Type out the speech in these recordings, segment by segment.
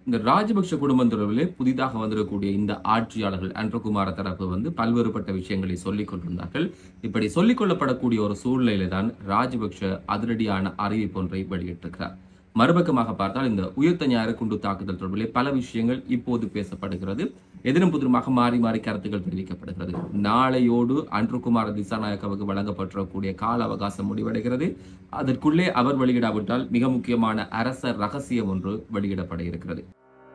இந்த ராஜபக்ஷ குடும்பம் தொடர்பிலே புதிதாக வந்திருக்கக்கூடிய இந்த ஆட்சியாளர்கள் அன்றகுமார தரப்பு வந்து பல்வேறுபட்ட விஷயங்களை சொல்லிக் கொண்டிருந்தார்கள் இப்படி சொல்லிக் கொள்ளப்படக்கூடிய ஒரு சூழ்நிலையில தான் ராஜபக்ஷ அதிரடியான அறிவிப்பு ஒன்றை வெளியிட்டிருக்கிறார் மறுபக்கமாக பார்த்தால் இந்த உயிர்த்த ஞாயிறு குண்டு தாக்குதல் தொடர்பிலே பல விஷயங்கள் இப்போது பேசப்படுகிறது எதிரும் புதிருமாக மாறி மாறி கருத்துக்கள் தெரிவிக்கப்படுகிறது நாளையோடு அன்றுகுமார திசாநாயக்கவுக்கு வழங்கப்பட்டிருக்கக்கூடிய கால அவகாசம் முடிவடைகிறது அதற்குள்ளே அவர் வெளியிடாவிட்டால் மிக முக்கியமான அரச ரகசியம் ஒன்று வெளியிடப்பட இருக்கிறது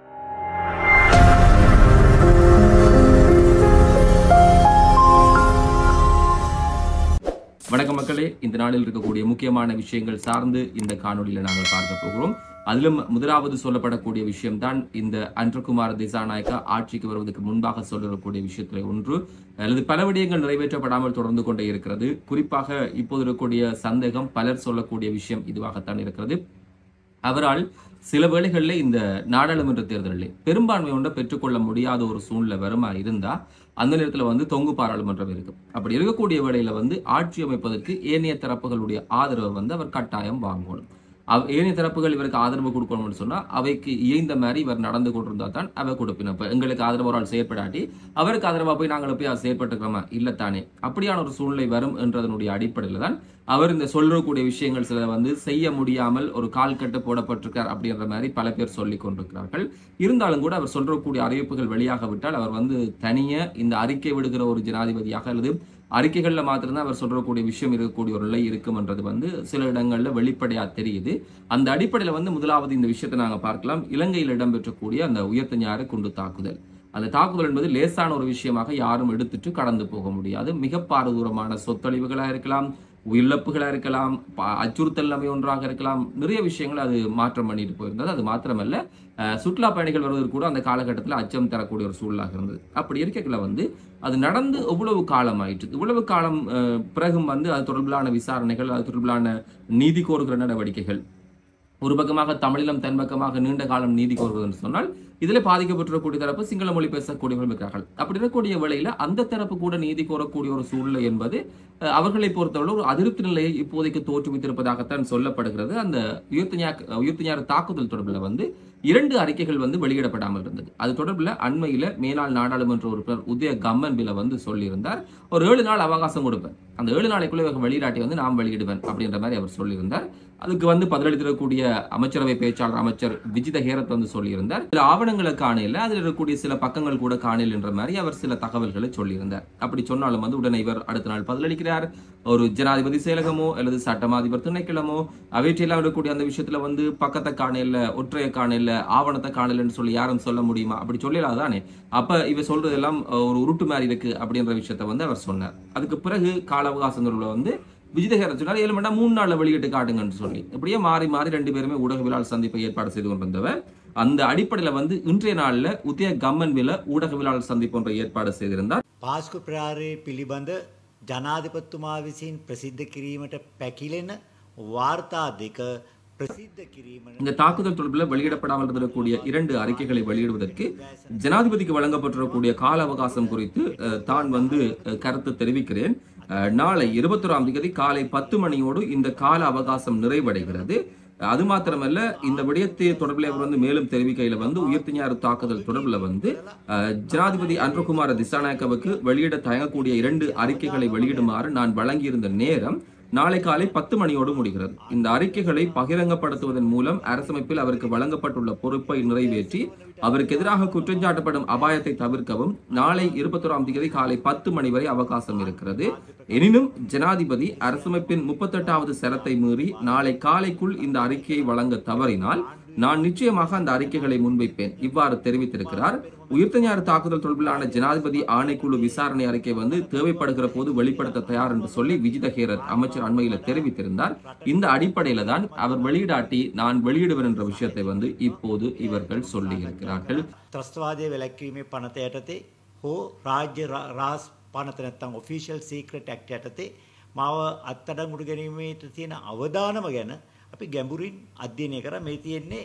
வணக்கம் மக்களே இந்த நாளில் இருக்கக்கூடிய முக்கியமான விஷயங்கள் சார்ந்து இந்த காணொளியில நாங்கள் பார்க்க போகிறோம் அதிலும் முதலாவது சொல்லப்படக்கூடிய விஷயம்தான் இந்த அன்றகுமார் திசாநாயக்கா ஆட்சிக்கு வருவதற்கு முன்பாக சொல்லக்கூடிய விஷயத்துல ஒன்று அல்லது பல விடயங்கள் நிறைவேற்றப்படாமல் தொடர்ந்து கொண்டே இருக்கிறது குறிப்பாக இப்போது இருக்கக்கூடிய சந்தேகம் பலர் சொல்லக்கூடிய விஷயம் இதுவாகத்தான் இருக்கிறது அவரால் சில வேளைகளில் இந்த நாடாளுமன்ற தேர்தலில் பெரும்பான்மை ஒன்றை பெற்றுக்கொள்ள முடியாத ஒரு சூழ்நிலை வருமா இருந்தா அந்த நேரத்தில் வந்து தொங்கு பாராளுமன்றம் இருக்கும் அப்படி இருக்கக்கூடிய வேளையில வந்து ஆட்சி அமைப்பதற்கு ஏனைய தரப்புகளுடைய ஆதரவை வந்து அவர் கட்டாயம் வாங்கணும் அவ் ஏனைய தரப்புகள் இவருக்கு ஆதரவு கொடுக்கணும்னு சொன்னா அவைக்கு இயைந்த மாதிரி இவர் நடந்து கொண்டிருந்தா தான் அவை கொடுப்பின இப்ப எங்களுக்கு ஆதரவு ஒரு ஆள் செயற்படாட்டி அவருக்கு ஆதரவா போய் நாங்கள் போய் செயற்பட்டுக்கிறோமா இல்லத்தானே அப்படியான ஒரு சூழ்நிலை வரும் என்றதனுடைய அடிப்படையில தான் அவர் இந்த சொல்லக்கூடிய விஷயங்கள் சில வந்து செய்ய முடியாமல் ஒரு கால் கட்டு போடப்பட்டிருக்கார் அப்படின்ற மாதிரி பல பேர் சொல்லிக் கொண்டிருக்கிறார்கள் இருந்தாலும் கூட அவர் சொல்லக்கூடிய அறிவிப்புகள் வெளியாக விட்டால் அவர் வந்து தனியே இந்த அறிக்கை விடுகிற ஒரு ஜனாதிபதியாக அல்லது அறிக்கைகள்ல மாத்திரம்தான் அவர் சொல்லக்கூடிய விஷயம் இருக்கக்கூடிய ஒரு நிலை இருக்கும்ன்றது வந்து சில இடங்கள்ல வெளிப்படையா தெரியுது அந்த அடிப்படையில வந்து முதலாவது இந்த விஷயத்தை நாங்க பார்க்கலாம் இலங்கையில் இடம்பெற்றக்கூடிய அந்த உயர்த்த ஞாயிறு குண்டு தாக்குதல் அந்த தாக்குதல் என்பது லேசான ஒரு விஷயமாக யாரும் எடுத்துட்டு கடந்து போக முடியாது மிக பாரதூரமான சொத்தழிவுகளா இருக்கலாம் உயிரிழப்புகளா இருக்கலாம் ப- அச்சுறுத்தல் நிலைமை ஒன்றாக இருக்கலாம் நிறைய விஷயங்கள் அது மாற்றம் பண்ணிட்டு போயிருந்தது அது மாத்திரமல்ல அஹ், சுற்றுலா பயணிகள் வருவதற்கு கூட அந்த காலகட்டத்தில் அச்சம் தரக்கூடிய ஒரு சூழலாக இருந்தது அப்படி இருக்கக்குள்ள வந்து அது நடந்து எவ்வளவு காலம் ஆயிற்று இவ்வளவு காலம் அஹ், பிறகும் வந்து அது தொடர்பிலான விசாரணைகள் அது தொடர்பிலான நீதி கோருகிற நடவடிக்கைகள் ஒரு பக்கமாக தமிழிலம் தென் பக்கமாக நீண்ட காலம் நீதி கோருவது என்று சொன்னால் இதில் பாதிக்கப்பட்டிருக்கக்கூடிய தரப்பு சிங்கள மொழி பேசக்கூடியவர்கள் இருக்கிறார்கள் அப்படி இருக்கக்கூடிய வேளையில அந்த தரப்பு கூட நீதி கோரக்கூடிய ஒரு சூழ்நிலை என்பது அஹ், அவர்களை பொறுத்தவரை ஒரு அதிருப்தி நிலையை இப்போதைக்கு தோற்றுவித்திருப்பதாகத்தான் சொல்லப்படுகிறது அந்த உயிர்த்தஞார் உயிர்த்தஞார் தாக்குதல் தொடர்பில் வந்து இரண்டு அறிக்கைகள் வந்து வெளியிடப்படாமல் இருந்தது அது தொடர்பில் அண்மையில மேலாள் நாடாளுமன்ற உறுப்பினர் உதய கம்மன் பில வந்து சொல்லியிருந்தார் ஒரு ஏழு நாள் அவகாசம் கொடுப்பேன் அந்த ஏழு நாளைக்குள்ள இவங்க வெளியிடாட்டி வந்து நாம் வெளியிடுவேன் அப்படின்ற மாதிரி அவர் சொல்லியிருந்தார் அதுக்கு வந்து பதிலளித்திருக்கக்கூடிய அமைச்சரவை பேச்சாளர் அமைச்சர் விஜித ஹேரத் வந்து சொல்லியிருந்தார் சில ஆவணங்களை காணையில் அதில் இருக்கக்கூடிய சில பக்கங்கள் கூட காணையில் என்ற மாதிரி அவர் சில தகவல்களை சொல்லியிருந்தார் அப்படி சொன்னாலும் வந்து உடனே இவர் அடுத்த நாள் பதிலளிக்கிறார் ஒரு ஜனாதிபதி செயலகமோ அல்லது சட்டமாதிபர் திணைக்களமோ அவற்றையெல்லாம் இருக்கக்கூடிய அந்த விஷயத்துல வந்து பக்கத்தை காணையில ஒற்றைய காணையில ஆவணத்தை காணலன்னு சொல்லி யாரும் சொல்ல முடியுமா அப்படி சொல்லலாதானே அப்ப இவ சொல்றதெல்லாம் அஹ், ஒரு உருட்டு மாதிரி இருக்கு அப்படின்ற விஷயத்த வந்து அவர் சொன்னார் அதுக்கு பிறகு கால அவகாசம் தொடர்புல வந்து விஜயதேகர் சொன்னார் ஏழு மணி நேரம் மூணு நாள்ல வெளியிட்டு காட்டுங்கன்னு சொல்லி இப்படியே மாறி மாறி ரெண்டு பேருமே ஊடகவியலாளர் சந்திப்பை ஏற்பாடு செய்து கொண்டிருந்தவர் அந்த அடிப்படையில வந்து இன்றைய நாள்ல உதய கம்மன் வில ஊடகவியலாளர் சந்திப்பு ஒன்றை ஏற்பாடு செய்திருந்தார் පාස්කු ප්‍රාරය පිළිබඳ ජනාධිපත්තුමා විසින් ප්‍රසිද්ධ කිරීමට පැකිලෙන වාර්තා දෙක ප්‍රසිද්ධ කිරීමට இந்த தாக்குதல் தொடர்பில் வெளியிடப்படாமல் இருக்கக்கூடிய இரண்டு அறிக்கைகளை வெளியிடுவதற்கு ஜனாதிபதிக்கு வழங்கப்பட்டிருக்கக்கூடிய கால அவகாசம் குறித்து அஹ், தான் வந்து அஹ், கருத்து தெரிவிக்கிறேன் அஹ், நாளை இருபத்தொராம் தேதி காலை பத்து மணியோடு இந்த கால அவகாசம் நிறைவடைகிறது அது மாத்திரமல்ல இந்த விடயத்தை தொடர்பில் அவர் வந்து மேலும் தெரிவிக்கையில வந்து உயிர்த்திஞாறு தாக்குதல் தொடர்பில் வந்து அஹ், ஜனாதிபதி அன்றகுமார திசாநாயக்கவுக்கு வெளியிட தயங்கக்கூடிய இரண்டு அறிக்கைகளை வெளியிடுமாறு நான் வழங்கியிருந்த நேரம் நாளை காலை பத்து மணியோடு முடிகிறது இந்த அறிக்கைகளை பகிரங்கப்படுத்துவதன் மூலம் அரசமைப்பில் அவருக்கு வழங்கப்பட்டுள்ள பொறுப்பை நிறைவேற்றி அவருக்கு எதிராக குற்றஞ்சாட்டப்படும் அபாயத்தை தவிர்க்கவும் நாளை இருபத்தோராம் தேதி காலை பத்து மணி வரை அவகாசம் இருக்கிறது எனினும் ஜனாதிபதி அரசமைப்பின் முப்பத்தெட்டாவது சரத்தை மீறி நாளை காலைக்குள் இந்த அறிக்கையை வழங்க தவறினால் நான் நிச்சயமாக அந்த அறிக்கைகளை முன்வைப்பேன் இவ்வாறு தெரிவித்திருக்கிறார் உயிர்த்தஞாறு தாக்குதல் தொடர்பிலான ஜனாதிபதி ஆணைக்குழு விசாரணை அறிக்கை வந்து தேவைப்படுகிற போது வெளிப்படுத்த தயார் என்று சொல்லி விஜித ஹேரத் அமைச்சர் அண்மையில் தெரிவித்திருந்தார் இந்த அடிப்படையில தான் அவர் வெளியிடாட்டி நான் வெளியிடுவேன் என்ற விஷயத்தை வந்து இப்போது இவர்கள் சொல்லி இருக்கிறார்கள் ත්‍රස්තවාදය වැලැක්වීමේ පනත යටතේ හෝ රාජ්‍ය රා- රාස් පනත නැත්තම් ඔෆිෂල් සීක්‍රට් ඇක්ට යටතේ මාව අත්තඩංගුට ගැනීමට තියෙන අවධානම ගැන අපි ගැඹුරින් අධ්‍යයනය කර මේ තියෙන්නේ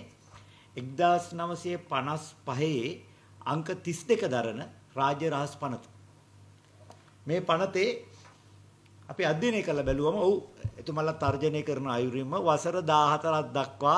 එක්දස් නමසය පනස් පහයේ අංක තිස් දෙක දරන රාජ්‍ය රහස් පනත. මේ පනතේ අපි අධ්‍යයනය කළ බැලුවම ඔහු එතුමල්ල තර්ජනය කරන අයුරින්ම වසර දාහතරත් දක්වා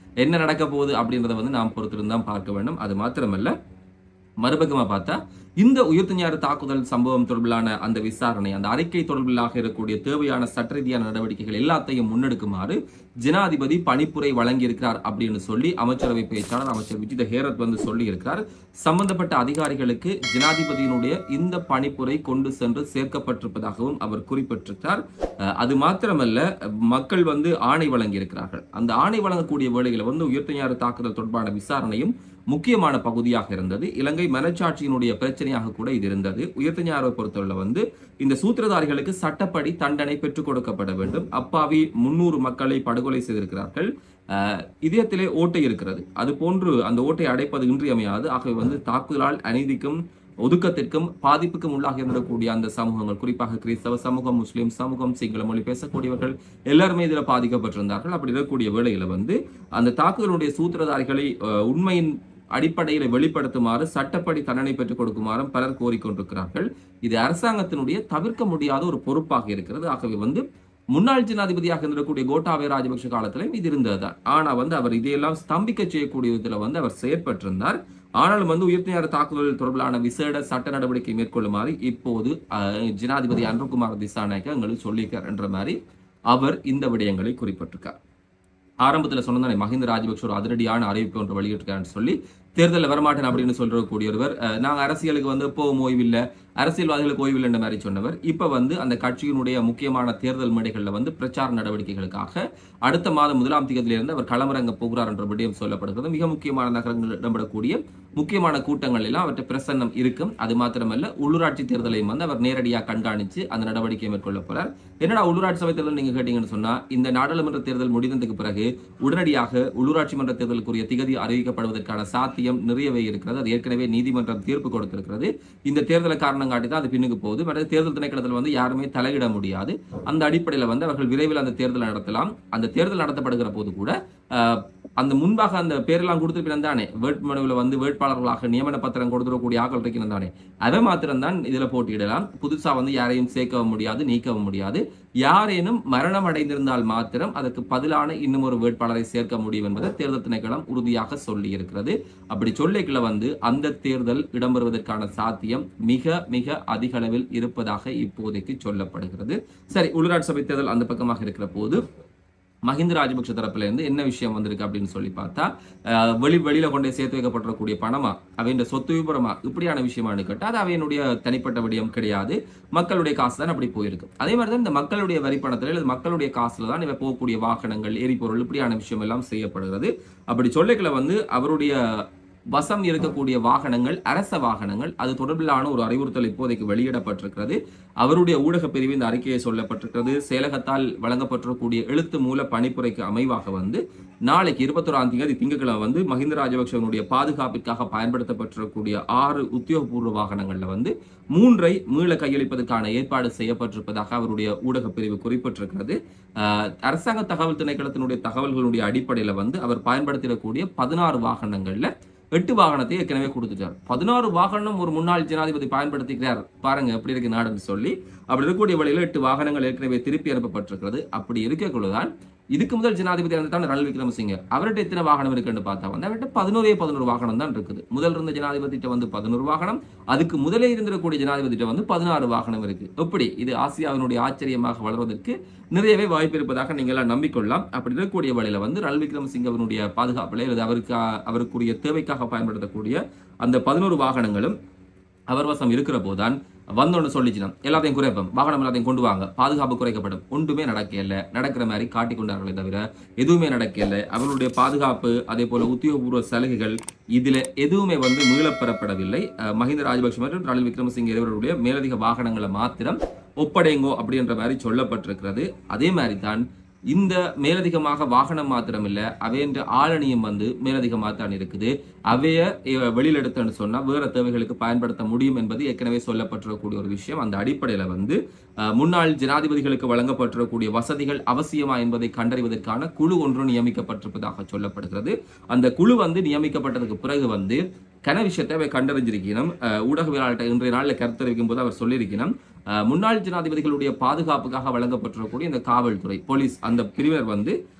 என்ன நடக்க போகுது அப்படின்றத வந்து நாம் பொறுத்திருந்து தான் பார்க்க வேண்டும் அது மாத்திரமல்ல மறுபக்கமா பார்த்தா இந்த உயிர்த்தஞாறு தாக்குதல் சம்பவம் தொடர்பிலான அந்த விசாரணை அந்த அறிக்கை தொடர்பிலாக இருக்கக்கூடிய தேவையான சட்ட ரீதியான நடவடிக்கைகள் எல்லாத்தையும் முன்னெடுக்குமாறு ஜனாதிபதி பணிப்புரை வழங்கியிருக்கிறார் அப்படின்னு சொல்லி அமைச்சரவை பேச்சாளர் அமைச்சர் விஜித ஹேரத் வந்து சொல்லி இருக்கிறார் சம்பந்தப்பட்ட அதிகாரிகளுக்கு ஜனாதிபதியினுடைய இந்த பணிப்புரை கொண்டு சென்று சேர்க்கப்பட்டிருப்பதாகவும் அவர் குறிப்பிட்டிருக்கிறார் அஹ், அது மாத்திரமல்ல மக்கள் வந்து ஆணை வழங்கியிருக்கிறார்கள் அந்த ஆணை வழங்கக்கூடிய வேளையில வந்து உயிர்த்தஞாறு தாக்குதல் தொடர்பான விசாரணையும் முக்கியமான பகுதியாக இருந்தது இலங்கை மனச்சாட்சியினுடைய பிரச்சனையாக கூட இது இருந்தது உயர்த்தஞாரை பொறுத்தவரை வந்து இந்த சூத்திரதாரிகளுக்கு சட்டப்படி தண்டனை பெற்றுக் கொடுக்கப்பட வேண்டும் அப்பாவி முன்னூறு மக்களை படுகொலை செய்திருக்கிறார்கள் அஹ், இதயத்திலே ஓட்டை இருக்கிறது அது போன்று அந்த ஓட்டை அடைப்பது இன்றியமையாது ஆகவே வந்து தாக்குதலால் அநீதிக்கும் ஒதுக்கத்திற்கும் பாதிப்புக்கும் உள்ளாகி இருந்திருக்கக்கூடிய அந்த சமூகங்கள் குறிப்பாக கிறிஸ்தவ சமூகம் முஸ்லிம் சமூகம் சிங்கள மொழி பேசக்கூடியவர்கள் எல்லாருமே இதுல பாதிக்கப்பட்டிருந்தார்கள் அப்படி இருக்கக்கூடிய வேளையில வந்து அந்த தாக்குதலுடைய சூத்திரதாரிகளை அஹ், உண்மையின் அடிப்படையில் வெளிப்படுத்துமாறு சட்டப்படி தண்டனை பெற்றுக் கொடுக்குமாறும் பலர் கோரிக்கொண்டிருக்கிறார்கள் இது அரசாங்கத்தினுடைய தவிர்க்க முடியாத ஒரு பொறுப்பாக இருக்கிறது ஆகவே வந்து முன்னாள் ஜனாதிபதியாக இருந்திருக்கக்கூடிய கோட்டாபய ராஜபக்ஷ காலத்திலும் இது இருந்ததுதான் ஆனா வந்து அவர் இதையெல்லாம் ஸ்தம்பிக்க செய்யக்கூடிய விதத்துல வந்து அவர் செயற்பட்டிருந்தார் ஆனாலும் வந்து உயிர்த்தியார தாக்குதல் தொடர்பிலான விசேட சட்ட நடவடிக்கை மேற்கொள்ளுமாறு இப்போது அஹ், ஜனாதிபதி அன்புகுமார் திசாநாயக்க எங்களுக்கு சொல்லியிருக்கார் என்ற மாதிரி அவர் இந்த விடயங்களை குறிப்பிட்டிருக்கார் ஆரம்பத்துல சொன்னதானே மஹிந்த ராஜபக்ஷ ஒரு அதிரடியான அறிவிப்பு ஒன்று வெளியிட்டிருக்காருன்னு சொல்லி தேர்தலில் வரமாட்டேன் அப்படின்னு சொல்றக்கூடியவர் அஹ், நாங்க அரசியலுக்கு வந்து எப்பவும் ஓய்வில்லை அரசியல்வாதிகளுக்கு ஓய்வில்லை என்ற மாதிரி சொன்னவர் இப்ப வந்து அந்த கட்சியினுடைய முக்கியமான தேர்தல் மேடைகள்ல வந்து பிரச்சார நடவடிக்கைகளுக்காக அடுத்த மாதம் முதலாம் தேதியிலிருந்து அவர் களமிறங்க போகிறார் என்ற விடயம் சொல்லப்படுகிறது மிக முக்கியமான நகரங்கள் இடம்பெறக்கூடிய முக்கியமான கூட்டங்கள் எல்லாம் அவற்றை பிரசன்னம் இருக்கும் அது மாத்திரமல்ல உள்ளூராட்சி தேர்தலையும் வந்து அவர் நேரடியாக கண்காணிச்சு அந்த நடவடிக்கையை மேற்கொள்ள போறார் என்னடா உள்ளூராட்சி சபை தேர்தல் நீங்க கேட்டீங்கன்னு சொன்னா இந்த நாடாளுமன்ற தேர்தல் முடிந்ததுக்கு பிறகு உடனடியாக உள்ளூராட்சி மன்ற தேர்தலுக்குரிய திகதி அறிவிக்கப்படுவதற்கான சாத்தியம் நிறையவே இருக்கிறது அது ஏற்கனவே நீதிமன்றம் தீர்ப்பு கொடுத்திருக்கிறது இந்த தேர்தலை காரணம் காட்டி தான் அது பின்னுக்கு போகுது மற்ற தேர்தல் திணைக்களத்தில் வந்து யாருமே தலையிட முடியாது அந்த அடிப்படையில் வந்து அவர்கள் விரைவில் அந்த தேர்தலை நடத்தலாம் அந்த தேர்தல் நடத்தப்படுகிற போது கூட ஆஹ், அந்த முன்பாக அந்த பேரெல்லாம் கொடுத்துருப்பினம் தானே வேட்புமனுவில் வந்து வேட்பாளர்களாக நியமன பத்திரம் கொடுத்துடக்கூடிய ஆக்கள் இருக்கணும் தானே அதை மாத்திரம் தான் இதுல போட்டியிடலாம் புதுசா வந்து யாரையும் சேர்க்கவும் முடியாது நீக்கவும் முடியாது யாரேனும் மரணம் அடைந்திருந்தால் மாத்திரம் அதற்கு பதிலான இன்னும் ஒரு வேட்பாளரை சேர்க்க முடியும் என்பதை தேர்தல் திணைக்களம் உறுதியாக சொல்லி இருக்கிறது அப்படி சொல்லிக்கல வந்து அந்த தேர்தல் இடம்பெறுவதற்கான சாத்தியம் மிக மிக அதிக அளவில் இருப்பதாக இப்போதைக்கு சொல்லப்படுகிறது சரி உள்ளூராட்சி சபை தேர்தல் அந்த பக்கமாக இருக்கிற போது மஹிந்த ராஜபக்ஷ தரப்புல இருந்து என்ன விஷயம் வந்திருக்கு அப்படின்னு சொல்லி பார்த்தா அஹ், வெளி வெளியில கொண்டே சேர்த்து வைக்கப்பட்டிருக்கக்கூடிய பணமா அவையின் சொத்து விபரமா இப்படியான விஷயமானு கேட்டா அது அவையினுடைய தனிப்பட்ட விடயம் கிடையாது மக்களுடைய காசு தான் அப்படி போயிருக்கு அதே மாதிரி தான் இந்த மக்களுடைய வரி பணத்துல அல்லது மக்களுடைய காசுல தான் இவை போகக்கூடிய வாகனங்கள் எரிபொருள் இப்படியான விஷயம் எல்லாம் செய்யப்படுகிறது அப்படி சொல்லிக்கல வந்து அவருடைய வசம் இருக்கக்கூடிய வாகனங்கள் அரச வாகனங்கள் அது தொடர்பிலான ஒரு அறிவுறுத்தல் இப்போதைக்கு வெளியிடப்பட்டிருக்கிறது அவருடைய ஊடக பிரிவு இந்த அறிக்கையை சொல்லப்பட்டிருக்கிறது செயலகத்தால் வழங்கப்பட்டிருக்கக்கூடிய எழுத்து மூல பணிப்புரைக்கு அமைவாக வந்து நாளைக்கு இருபத்தொராம் தேதி திங்கட்கிழமை வந்து மஹிந்த ராஜபக்சவனுடைய பாதுகாப்பிற்காக பயன்படுத்தப்பட்டிருக்கக்கூடிய ஆறு உத்தியோகபூர்வ வாகனங்கள்ல வந்து மூன்றை மீள கையளிப்பதற்கான ஏற்பாடு செய்யப்பட்டிருப்பதாக அவருடைய ஊடக பிரிவு குறிப்பிட்டிருக்கிறது ஆஹ், அரசாங்க தகவல் திணைக்களத்தினுடைய தகவல்களுடைய அடிப்படையில வந்து அவர் பயன்படுத்திடக்கூடிய பதினாறு வாகனங்கள்ல எட்டு வாகனத்தை ஏற்கனவே கொடுத்துட்டார் பதினாறு வாகனம் ஒரு முன்னாள் ஜனாதிபதி பயன்படுத்திக்கிறார் பாருங்க எப்படி இருக்கு நாடுன்னு சொல்லி அப்படி இருக்கக்கூடிய வழியில எட்டு வாகனங்கள் ஏற்கனவே திருப்பி அனுப்பப்பட்டிருக்கிறது அப்படி இருக்கக்குள்ளதான் இதுக்கு முதல் ஜனாதிபதி தான் ரணில் விக்ரமசிங்க அவர்கிட்ட எத்தனை வாகனம் இருக்குன்னு பார்த்தா வந்து அவர்கிட்ட பதினோரே பதினோரு வாகனம் தான் இருக்குது முதல் இருந்த ஜனாதிபதிட்ட வந்து பதினோரு வாகனம் அதுக்கு முதலே இருந்திருக்கக்கூடிய ஜனாதிபதிட்ட வந்து பதினாறு வாகனம் இருக்கு எப்படி இது ஆசியாவினுடைய ஆச்சரியமாக வளர்வதற்கு நிறையவே வாய்ப்பு இருப்பதாக நீங்க எல்லாம் நம்பிக்கொள்ளலாம் அப்படி இருக்கக்கூடிய வழியில வந்து ரணில் விக்ரமசிங்க அவருடைய பாதுகாப்பில் அல்லது அவருக்கு அவருக்குரிய தேவைக்காக பயன்படுத்தக்கூடிய அந்த பதினோரு வாகனங்களும் அவர் வசம் இருக்கிற போதான் வந்தோன்னு சொல்லிச்சுனா எல்லாத்தையும் குறைப்போம் வாகனம் எல்லாத்தையும் கொண்டு வாங்க பாதுகாப்பு குறைக்கப்படும் ஒன்றுமே நடக்கல நடக்கிற மாதிரி காட்டிக் கொண்டார்களே தவிர எதுவுமே நடக்கல அவர்களுடைய பாதுகாப்பு அதே போல உத்தியோகபூர்வ சலுகைகள் இதுல எதுவுமே வந்து மீளப்பெறப்படவில்லை அஹ், மஹிந்த ராஜபக்ஷ மற்றும் ரணில் விக்ரமசிங்கே இருவருடைய மேலதிக வாகனங்களை மாத்திரம் ஒப்படைங்கோ அப்படின்ற மாதிரி சொல்லப்பட்டிருக்கிறது அதே மாதிரி தான் இந்த மேலதிகமாக வாகனம் மாத்திரம் இல்ல அவையன்ற ஆளணியும் வந்து மேலதிகமாக தான் இருக்குது அவைய அஹ், வெளியில எடுத்தோன்னு சொன்னா வேற தேவைகளுக்கு பயன்படுத்த முடியும் என்பது ஏற்கனவே சொல்லப்பட்டிருக்கக்கூடிய ஒரு விஷயம் அந்த அடிப்படையில வந்து அஹ், முன்னாள் ஜனாதிபதிகளுக்கு வழங்கப்பட்டிருக்கக்கூடிய வசதிகள் அவசியமா என்பதை கண்டறிவதற்கான குழு ஒன்று நியமிக்கப்பட்டிருப்பதாக சொல்லப்படுகிறது அந்த குழு வந்து நியமிக்கப்பட்டதுக்கு பிறகு வந்து கன விஷயத்தை அவை கண்டறிஞ்சிருக்கணும் அஹ், ஊடகவியலாளர்கிட்ட இன்றைய நாளில் கருத்தறிவிக்கும் போது அவர் சொல்லியிருக்கணும் அஹ், முன்னாள் ஜனாதிபதிகளுடைய பாதுகாப்புக்காக வழங்கப்பட்டிருக்கக்கூடிய இந்த காவல்துறை போலீஸ் அந்த பிரிவினர் வந்து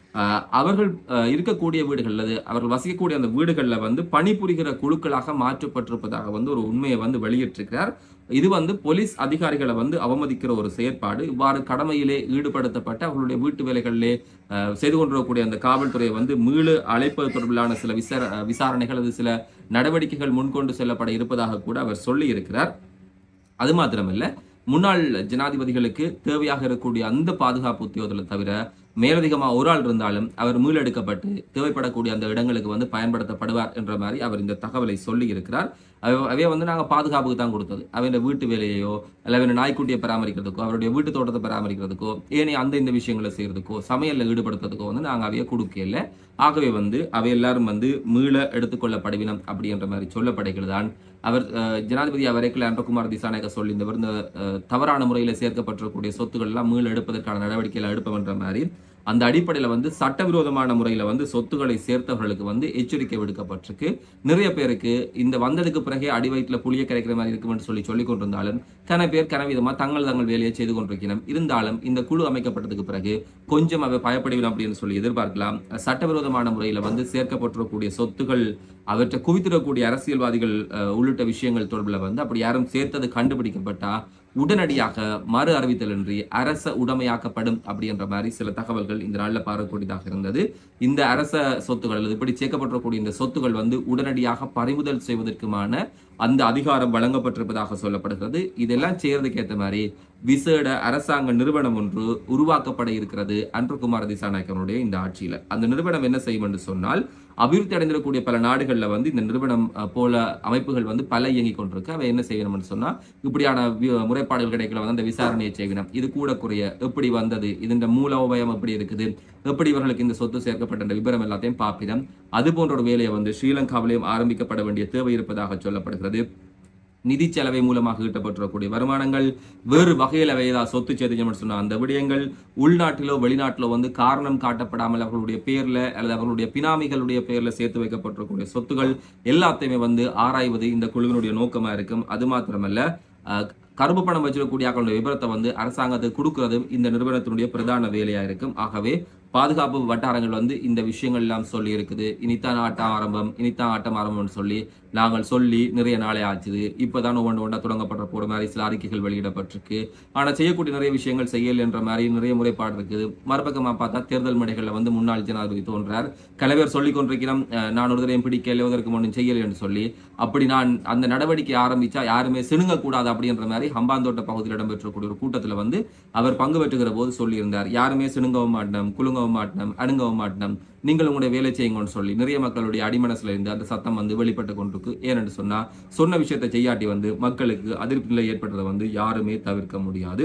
ஆஹ் அவர்கள் ஆஹ் இருக்கக்கூடிய வீடுகள் அல்லது அவர்கள் வசிக்கக்கூடிய அந்த வீடுகள்ல வந்து பணிபுரிகிற குழுக்களாக மாற்றப்பட்டிருப்பதாக வந்து ஒரு உண்மையை வந்து வெளியிட்டிருக்கிறார் இது வந்து போலீஸ் அதிகாரிகளை வந்து அவமதிக்கிற ஒரு செயற்பாடு இவ்வாறு கடமையிலே ஈடுபடுத்தப்பட்ட அவர்களுடைய வீட்டு வேலைகளிலே ஆஹ் செய்து கொண்டிருக்கக்கூடிய அந்த காவல்துறையை வந்து மீளு அழைப்பது தொடர்பிலான சில விசார விசாரணைகள் அல்லது சில நடவடிக்கைகள் முன்கொண்டு செல்லப்பட இருப்பதாக கூட அவர் சொல்லி இருக்கிறார் அது மாத்திரமல்ல முன்னாள் ஜனாதிபதிகளுக்கு தேவையாக இருக்கக்கூடிய அந்த பாதுகாப்பு உத்தியோகங்களை தவிர மேலதிகமா ஒரு ஆள் இருந்தாலும் அவர் மீளெடுக்கப்பட்டு தேவைப்படக்கூடிய அந்த இடங்களுக்கு வந்து பயன்படுத்தப்படுவார் என்ற மாதிரி அவர் இந்த தகவலை சொல்லி இருக்கிறார் அவ- அவைய வந்து நாங்க பாதுகாப்புக்கு தான் கொடுத்தது அவன் வீட்டு வேலையையோ அல்ல அவன் நாய்க்குட்டியை பராமரிக்கிறதுக்கோ அவருடைய வீட்டு தோட்டத்தை பராமரிக்கிறதுக்கோ ஏனைய அந்த இந்த விஷயங்களை செய்யறதுக்கோ சமையல்ல ஈடுபடுத்துறதுக்கோ வந்து நாங்க அவைய கொடுக்கல ஆகவே வந்து அவை எல்லாரும் வந்து மீள எடுத்துக்கொள்ளப்படுவினம் அப்படின்ற மாதிரி சொல்லப்படுகிறது தான் அவர் அஹ், ஜனாதிபதி அவரைக்குள்ள அன்றகுமார் திசாநாயக சொல்லியிருந்தவர் இந்த அஹ், தவறான முறையில் சேர்க்கப்பட்டிருக்கக்கூடிய சொத்துக்கள் எல்லாம் மீள் எடுப்பதற்கான நடவடிக்கைகளை எடுப்பவன்ற மாதிரி அந்த அடிப்படையில வந்து சட்டவிரோதமான முறையில வந்து சொத்துக்களை சேர்த்தவர்களுக்கு வந்து எச்சரிக்கை விடுக்கப்பட்டிருக்கு நிறைய பேருக்கு இந்த வந்ததுக்கு பிறகே அடி வயிற்றுல புளிய கிடைக்கிற மாதிரி இருக்கும்னு சொல்லி சொல்லிக் கொண்டிருந்தாலும் கன பேர் கனவிதமா தங்கள் தங்கள் வேலையை செய்து கொண்டிருக்கணும் இருந்தாலும் இந்த குழு அமைக்கப்பட்டதுக்கு பிறகு கொஞ்சம் அவை பயப்படுவிடும் அப்படின்னு சொல்லி எதிர்பார்க்கலாம் சட்டவிரோதமான முறையில வந்து சேர்க்கப்பட்டிருக்கக்கூடிய சொத்துகள் அவற்றை குவித்திடக்கூடிய அரசியல்வாதிகள் அஹ், உள்ளிட்ட விஷயங்கள் தொடர்பில் வந்து அப்படி யாரும் சேர்த்தது கண்டுபிடிக்கப்பட்டா உடனடியாக மறு அறிவித்தலின்றி அரச உடைமையாக்கப்படும் அப்படின்ற மாதிரி சில தகவல்கள் இந்த நாளில் பார்க்கக்கூடியதாக இருந்தது இந்த அரச சொத்துகள் அல்லது இப்படி சேர்க்கப்பட்டிருக்கக்கூடிய இந்த சொத்துகள் வந்து உடனடியாக பறிமுதல் செய்வதற்குமான அந்த அதிகாரம் வழங்கப்பட்டிருப்பதாக சொல்லப்படுகிறது இதெல்லாம் செய்யறதுக்கு ஏற்ற மாதிரி விசேட அரசாங்க நிறுவனம் ஒன்று உருவாக்கப்பட இருக்கிறது அன்றகுமார் திசாநாயக்கனுடைய இந்த ஆட்சியில அந்த நிறுவனம் என்ன செய்யும் என்று சொன்னால் அபிவிருத்தி அடைந்திருக்கக்கூடிய பல நாடுகள்ல வந்து இந்த நிறுவனம் அஹ், போல அமைப்புகள் வந்து பல இயங்கிக் கொண்டிருக்கு அவை என்ன செய்யணும்னு சொன்னா இப்படியான வி- முறைப்பாடுகள் கிடைக்கல வந்து அந்த விசாரணையை செய்யணும் இது கூட குறைய எப்படி வந்தது இதன் மூலோபயம் எப்படி இருக்குது எப்படி இவர்களுக்கு இந்த சொத்து சேர்க்கப்பட்ட விபரம் எல்லாத்தையும் பார்ப்பிடம் அது போன்ற ஒரு வேலையை வந்து ஸ்ரீலங்காவிலேயும் ஆரம்பிக்கப்பட வேண்டிய தேவை இருப்பதாக சொல்லப்படுகிறது நிதி செலவை மூலமாக ஈட்டப்பட்டிருக்கக்கூடிய வருமானங்கள் வேறு வகையில் அவை ஏதாவது சொத்து சேதம் சொன்ன அந்த விடயங்கள் உள்நாட்டிலோ வெளிநாட்டிலோ வந்து காரணம் காட்டப்படாமல் அவர்களுடைய பேர்ல அல்லது அவர்களுடைய பினாமிகளுடைய பேர்ல சேர்த்து வைக்கப்பட்டிருக்கக்கூடிய சொத்துகள் எல்லாத்தையுமே வந்து ஆராய்வது இந்த குழுவினுடைய நோக்கமா இருக்கும் அது மாத்திரமல்ல அஹ், கருப்பு பணம் வச்சிருக்கக்கூடிய அவர்களுடைய விபரத்தை வந்து அரசாங்கத்துக்கு கொடுக்கறதும் இந்த நிறுவனத்தினுடைய பிரதான வேலையா இருக்கும் ஆகவே பாதுகாப்பு வட்டாரங்கள் வந்து இந்த விஷயங்கள் எல்லாம் சொல்லி இருக்குது இனித்தான் ஆட்டம் ஆரம்பம் இனித்தான் ஆட்டம் ஆரம்பம்னு சொல்லி நாங்கள் சொல்லி நிறைய நாளே ஆச்சுது இப்பதான் ஒவ்வொன்று ஒன்றா தொடங்கப்பட்ட போற மாதிரி சில அறிக்கைகள் வெளியிடப்பட்டிருக்கு ஆனா செய்யக்கூடிய நிறைய விஷயங்கள் செய்யல என்ற மாதிரி நிறைய முறைப்பாடு இருக்குது மறுபக்கமா பார்த்தா தேர்தல் மேடைகள்ல வந்து முன்னாள் ஜனாதிபதி தோன்றார் கலைவர் சொல்லிக் கொண்டிருக்கிறோம் அஹ், நான் ஒரு தடவையும் பிடிக்கல இதற்கு ஒன்றும் செய்யலை என்று சொல்லி அப்படி நான் அந்த நடவடிக்கை ஆரம்பிச்சா யாருமே சிணுங்க கூடாது அப்படின்ற மாதிரி ஹம்பாந்தோட்ட பகுதியில் இடம்பெற்றக்கூடிய ஒரு கூட்டத்துல வந்து அவர் பங்கு பெற்றுகிற போது சொல்லியிருந்தார் யாருமே சிணுங்கவும் மாட்டோம் குலுங்கவும் மாட்டோம் அணுங்கவும் மாட்டோம் நீங்கள் உங்களுடைய வேலை செய்யுங்கன்னு சொல்லி நிறைய மக்களுடைய அடிமனசுல இருந்து அந்த சத்தம் வந்து வெளிப்பட்டு கொண்டிருக்கு ஏனென்று சொன்னா சொன்ன விஷயத்தை செய்யாட்டி வந்து மக்களுக்கு அதிருப்தி நிலை ஏற்பட்டதை வந்து யாருமே தவிர்க்க முடியாது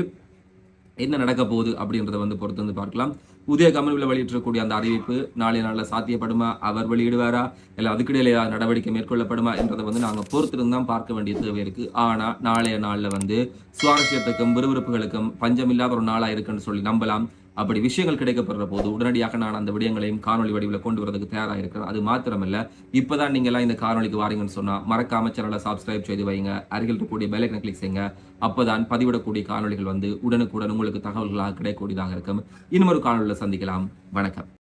என்ன நடக்க போகுது அப்படின்றத வந்து பொறுத்து வந்து பார்க்கலாம் உதய கமனில் வெளியிட்டிருக்கக்கூடிய அந்த அறிவிப்பு நாளைய நாளில் சாத்தியப்படுமா அவர் வெளியிடுவாரா இல்லை அதுக்கிடையில ஏதாவது நடவடிக்கை மேற்கொள்ளப்படுமா என்றதை வந்து நாங்கள் பொறுத்திருந்து தான் பார்க்க வேண்டிய தேவை இருக்கு ஆனா நாளைய நாளில் வந்து சுவாரஸ்யத்துக்கும் விறுவிறுப்புகளுக்கும் பஞ்சமில்லாத ஒரு நாளா இருக்குன்னு சொல்லி நம்பலாம் அப்படி விஷயங்கள் கிடைக்கப்படுற போது உடனடியாக நான் அந்த விடயங்களையும் காணொலி வடிவில் கொண்டு வரதுக்கு தயாராக இருக்கிறேன் அது மாத்திரமல்ல இப்பதான் நீங்க எல்லாம் இந்த காணொலிக்கு வாரீங்கன்னு சொன்னா மறக்காம சேனலை சப்ஸ்கிரைப் செய்து வைங்க அருகில் இருக்கக்கூடிய பெல் ஐக்கனை கிளிக் செய்யுங்க அப்பதான் பதிவிடக்கூடிய காணொலிகள் வந்து உடனுக்குடன் உங்களுக்கு தகவல்களாக கிடைக்கக்கூடியதாக இருக்கும் இன்னும் ஒரு காணொலியில் சந்திக்கலாம் வணக்கம்